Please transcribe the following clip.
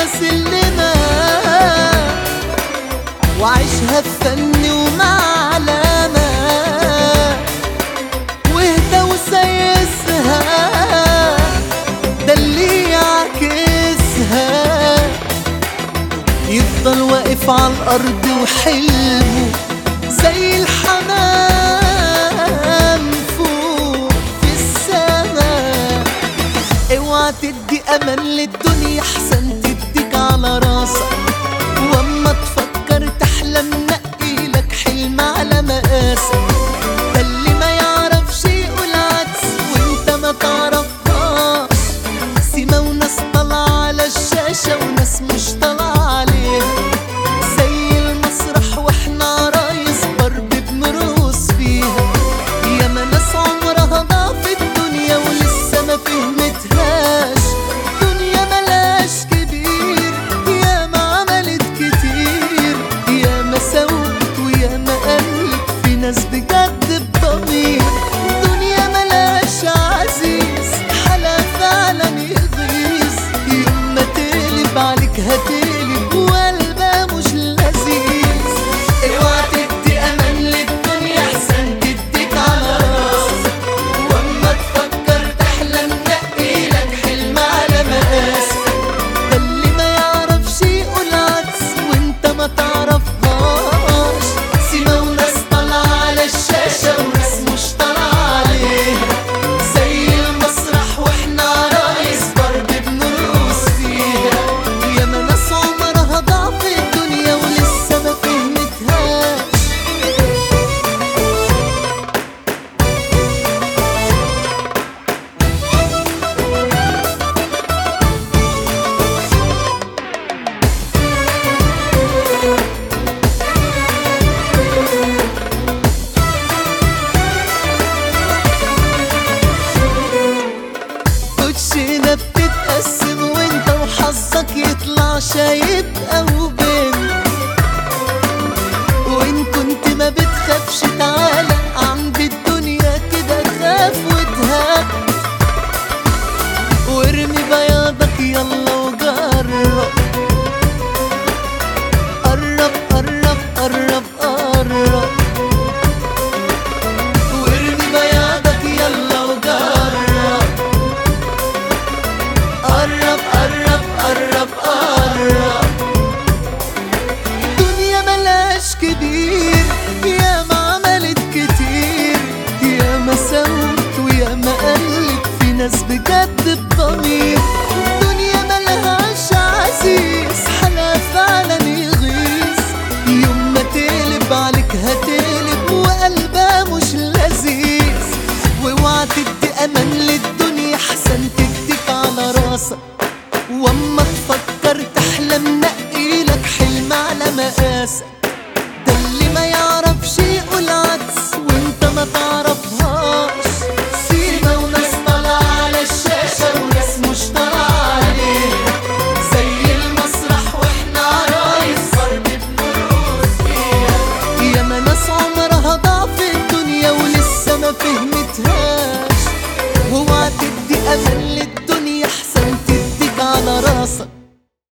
سلمة وعيشها بفن ومعلمة واهدى وسيسها ده اللي يعكسها يفضل واقف على الأرض وحلمه زي الحمام فوق في السماء اوعى تدي امان للدنيا احسن تديك على راسك واما تفكر تحلم نقي لك حلم على مقاسك ده اللي ما يعرفش يقول عكس وانت ما تعرفهاش سيما وناس طالعة على الشاشة وناس مش طالعة عليها زي المسرح واحنا عرايس ضرب بنرقص فيها ياما ناس عمرها ضعف الدنيا ولسه ما فهمتهاش دنيا ملاش كبير ياما عملت كتير ياما سوت وياما قلت في ناس بجد بضمير دنيا ملاش عزيز حلا فعلا يغيظ يوم ما تقلب عليك هتقلب وقلبها مش لذيذ اوعى تدي امان للدنيا احسن تديك على راسك واما تفكر تحلم نقي لك حلم على مقاسك ده اللي ما يعرفش يقول عكس وانت ما تعرفهاش سيما وناس طالعة على الشاشة وناس مش طالعة عليها زي المسرح واحنا عرايس ضرب بنرقص فيها ياما ناس عمرها ضعف الدنيا ولسه ما فهمتهاش كوتشينة بتتقسم وانت وحظك يطلع شايب او بنت وان كنت ما بتخافش تعالى عند الدنيا كده خاف وتهاب وارمي بياضك يلا وجرب قرب قرب قرب قرب وارمي بياضك يلا وجرب قرب قرب قرب قرب دنيا ملاش كبير يا ما عملت كتير يا ما سوت ويا ما قلت في ناس بجد بضمير دنيا ملهاش عزيز حلا فعلا يغيظ يوم ما تقلب عليك هتقلب وقلبها مش لذيذ واوعى تدي امان للدنيا احسن تديك على راسك واما تفكر تحلم نقي لك حلم على مقاسك ده اللي ما يعرفش يقول عكس وانت ما تعرفهاش سيما وناس طالعة على الشاشة وناس مش طالعة عليها زي المسرح واحنا عرايس ضرب بنرقص فيها ياما ناس عمرها ضعف الدنيا ولسه ما فهمتهاش واوعى تدي امل